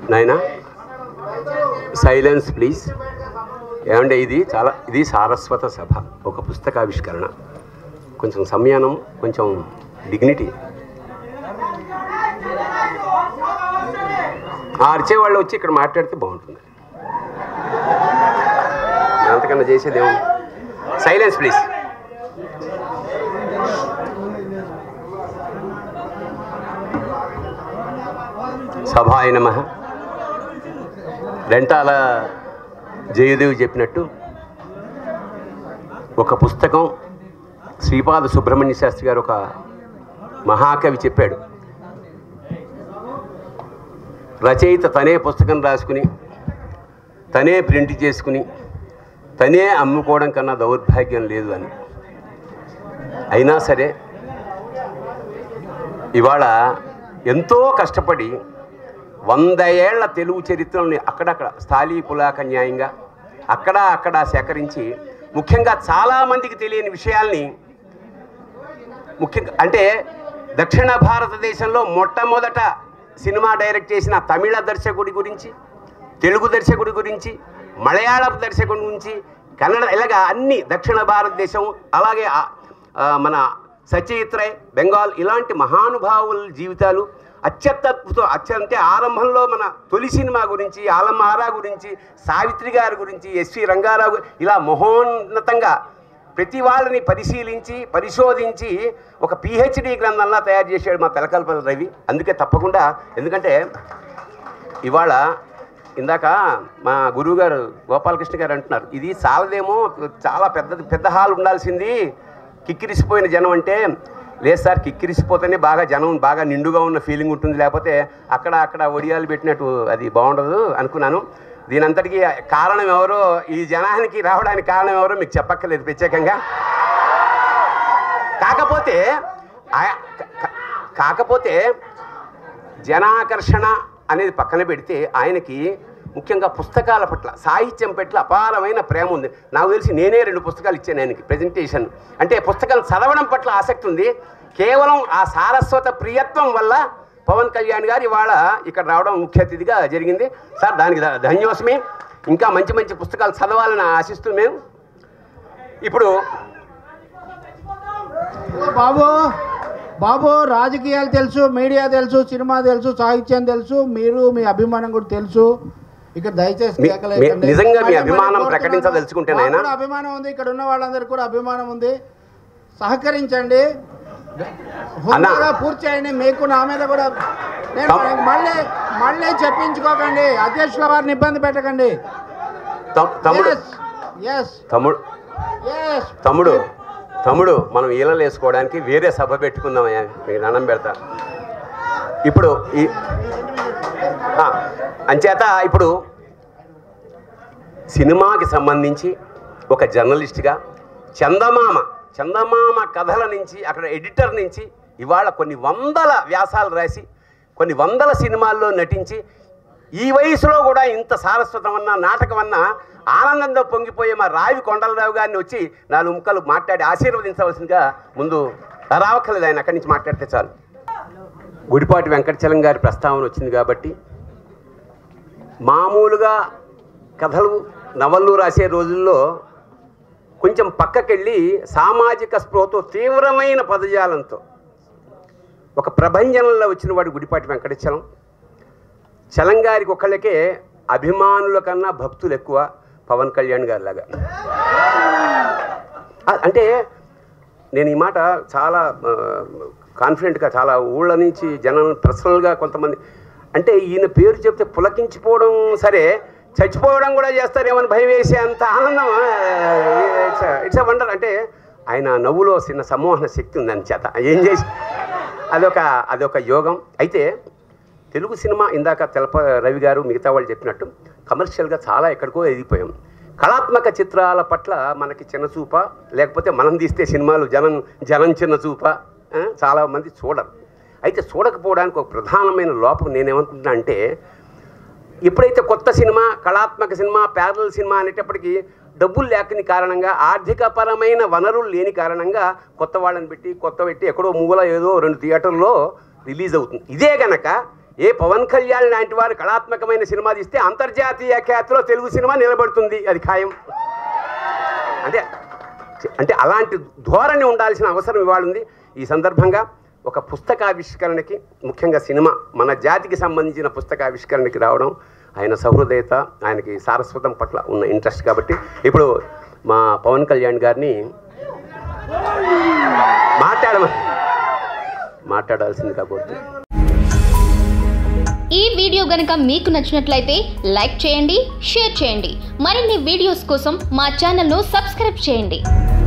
నాయనా silence please ఏమంటే ఇది చాలా ఇది సారస్వత సభ ఒక పుస్తకావిష్కరణ కొంచెం సంయానం కొంచెం డిగ్నిటీ ఆ అరిచే వాళ్ళు వచ్చి ఇక్కడ మాట్లాడితే బాగుంటుంది అంతకన్నా చేసేది ఏముంది సైలెన్స్ ప్లీజ్ సభాయ నమ రెంటాల జయదేవి చెప్పినట్టు ఒక పుస్తకం శ్రీపాద సుబ్రహ్మణ్య శాస్త్రి గారు ఒక మహాకవి చెప్పాడు రచయిత తనే పుస్తకం రాసుకుని తనే ప్రింట్ చేసుకుని తనే అమ్ముకోవడం కన్నా దౌర్భాగ్యం లేదు అని అయినా సరే ఇవాళ ఎంతో కష్టపడి వంద ఏళ్ల తెలుగు చరిత్రల్ని అక్కడక్కడ స్థాళీ పులాక న్యాయంగా అక్కడ అక్కడ సేకరించి ముఖ్యంగా చాలామందికి తెలియని విషయాల్ని ముఖ్యంగా అంటే దక్షిణ భారతదేశంలో మొట్టమొదట సినిమా డైరెక్ట్ చేసిన తమిళ దర్శకుడి గురించి తెలుగు దర్శకుడి గురించి మలయాళపు దర్శకుడి గురించి కన్నడ ఇలాగా అన్ని దక్షిణ భారతదేశం అలాగే ఆ- ఆ, మన సత్యజిత్ రే బెంగాల్ ఇలాంటి మహానుభావుల జీవితాలు అత్యద్భుతం అత్యంత ఆరంభంలో మన తొలి సినిమా గురించి ఆలమ్మ ఆరా గురించి సావిత్రి గారి గురించి ఎస్వి రంగారావు ఇలా మహోన్నతంగా ప్రతి వాళ్ళని పరిశీలించి పరిశోధించి ఒక పిహెచ్డి గ్రంథంలా తయారు చేశాడు మా తెలకల్పల రవి అందుకే తప్పకుండా ఎందుకంటే ఇవాళ ఇందాక మా గురువు గారు గోపాలకృష్ణ గారు అంటున్నారు ఇది చాలదేమో చాలా పెద్ద పెద్ద హాల్ ఉండాల్సింది కిక్కిరిసిపోయిన జనం అంటే లేదు సార్ కిక్కిరిసిపోతేనే బాగా జనం బాగా నిండుగా ఉన్న ఫీలింగ్ ఉంటుంది లేకపోతే అక్కడ అక్కడ ఒడియాలు పెట్టినట్టు అది బాగుండదు అనుకున్నాను దీనంతటికీ కారణం ఎవరో ఈ జనానికి రావడానికి కారణం ఎవరో మీకు చెప్పక్కర్లేదు ప్రత్యేకంగా కాకపోతే ఆ- కా- కాకపోతే జనాకర్షణ అనేది పక్కన పెడితే ఆయనకి ముఖ్యంగా పుస్తకాల పట్ల సాహిత్యం పట్ల అపారమైన ప్రేమ ఉంది నాకు తెలిసి నేనే రెండు పుస్తకాలు ఇచ్చాను ఆయనకి ప్రజెంటేషన్ అంటే పుస్తకాలు చదవడం పట్ల ఆసక్తి ఉంది కేవలం ఆ సారస్వత ప్రియత్వం వల్ల పవన్ కళ్యాణ్ గారు ఇవాళ ఇక్కడ రావడం ముఖ్య అతిథిగా జరిగింది సార్ దానికి ధ- ధన్యోస్మి ఇంకా మంచి మంచి పుస్తకాలు చదవాలని ఆశిస్తూ మేము ఇప్పుడు బాబు బాబు రాజకీయాలు తెలుసు మీడియా తెలుసు సినిమా తెలుసు సాహిత్యం తెలుసు మీరు మీ అభిమానం కూడా తెలుసు ఇక్కడ దయచేసి మీ- కేకలేకండి. మీ- నిజంగా మీ మళ్ళీ అభిమానం మళ్ళీ కోరుతున్నాను. ప్రకటించదలుచుకుంటే మాకు నాయనా? కూడా అభిమానం ఉంది ఇక్కడ ఉన్న వాళ్ళందరికీ కూడా అభిమానం ఉంది సహకరించండి హుందాగా పూర్తి చేయండి మీకు నా మీద కూడా నేను తమ్- మళ్ళీ మళ్ళీ చెప్పించుకోకండి అధ్యక్షుల వారిని ఇబ్బంది పెట్టకండి తమ్- తమ్ముడు ఎస్ తమ్ముడు ఎస్ తమ్ముడు తమ్ముడు మనం ఈలలు వేసుకోవడానికి వేరే సభ పెట్టుకుందామయ్యా మీకు దండం పెడతా ఇప్పుడు ఈ ఆ, అంచేత ఇప్పుడు సినిమాకి సంబంధించి ఒక జర్నలిస్ట్గా చందమామ చందమామ కథల నుంచి అక్కడ ఎడిటర్ నుంచి ఇవాళ కొన్ని వందల వ్యాసాలు రాసి కొన్ని వందల సినిమాల్లో నటించి ఈ వయసులో కూడా ఇంత సారస్వతమన్న నాటకమన్న ఆనందంతో పొంగిపోయే మా రావి కొండలరావు గారిని వచ్చి నాలుగు ముక్కలు మాట్లాడి ఆశీర్వదించవలసిందిగా ముందు రావక్కర్లేదు ఆయన అక్కడి నుంచి మాట్లాడితే చాలు గుడిపాటి వెంకటచలం గారి ప్రస్తావన వచ్చింది కాబట్టి మామూలుగా కథలు నవళ్ళు రాసే రోజుల్లో కొంచెం పక్కకెళ్ళి సామాజిక స్పృహతో తీవ్రమైన పదజాలంతో ఒక ప్రభంజనంలో వచ్చిన వాడు గుడిపాటి వెంకటచలం చలంగారికి ఒకళ్ళకే అభిమానుల కన్నా భక్తులు ఎక్కువ పవన్ కళ్యాణ్ గారి లాగా ఆ- అంటే నేను ఈ మాట చాలా ఆ, కాన్ఫిడెంట్గా చాలా ఊళ్ళ నుంచి జనం పర్సనల్గా కొంతమంది అంటే ఈయన పేరు చెప్తే పులకించిపోవడం సరే చచ్చిపోవడం కూడా చేస్తారేమని భయం వేసే అంత ఆనందం ఇట్స్ అ వండర్ అంటే ఆయన నవ్వులో చిన్న సమ్మోహన శక్తి ఉంది అని చేత ఏం చేసి అదొక అదొక యోగం అయితే తెలుగు సినిమా ఇందాక తెలప రవి గారు మిగతా వాళ్ళు చెప్పినట్టు కమర్షియల్గా చాలా ఎక్కడికో ఎదిగిపోయాం కళాత్మక చిత్రాల పట్ల మనకి చిన్న చూప లేకపోతే మనం తీస్తే సినిమాలు జనం జనం చిన్న చూప ఆ, చాలా మంది చూడరు అయితే చూడకపోవడానికి ఒక ప్రధానమైన లోపం నేనేమనుకుంటున్నా అంటే ఎప్పుడైతే కొత్త సినిమా కళాత్మక సినిమా ప్యారల్ సినిమా అనేటప్పటికీ డబ్బులు లేకని కారణంగా ఆర్థికపరమైన వనరులు లేని కారణంగా కొత్త వాళ్ళని పెట్టి కొత్త పెట్టి ఎక్కడో మూల ఏదో రెండు థియేటర్లో రిలీజ్ అవుతుంది ఇదే గనక ఏ పవన్ కళ్యాణ్ లాంటి వారు కళాత్మకమైన సినిమా తీస్తే అంతర్జాతీయ ఖ్యాతిలో తెలుగు సినిమా నిలబడుతుంది అది ఖాయం అంటే అంటే అలాంటి ధోరణి ఉండాల్సిన అవసరం ఇవాళ ఉంది ఈ సందర్భంగా ఒక పుస్తకావిష్కరణకి ముఖ్యంగా సినిమా మన జాతికి సంబంధించిన పుస్తకావిష్కరణకి రావడం ఆయన సహృదయత ఆయనకి సారస్వతం పట్ల ఉన్న ఇంట్రెస్ట్ కాబట్టి ఇప్పుడు మా పవన్ కళ్యాణ్ గారిని మాట్లాడమని మాట్లాడాల్సిందిగా కోరుతున్నాను ఈ వీడియో గనక మీకు నచ్చినట్లయితే లైక్ చేయండి షేర్ చేయండి మరిన్ని వీడియోస్ కోసం మా ఛానల్ను సబ్స్క్రైబ్ చేయండి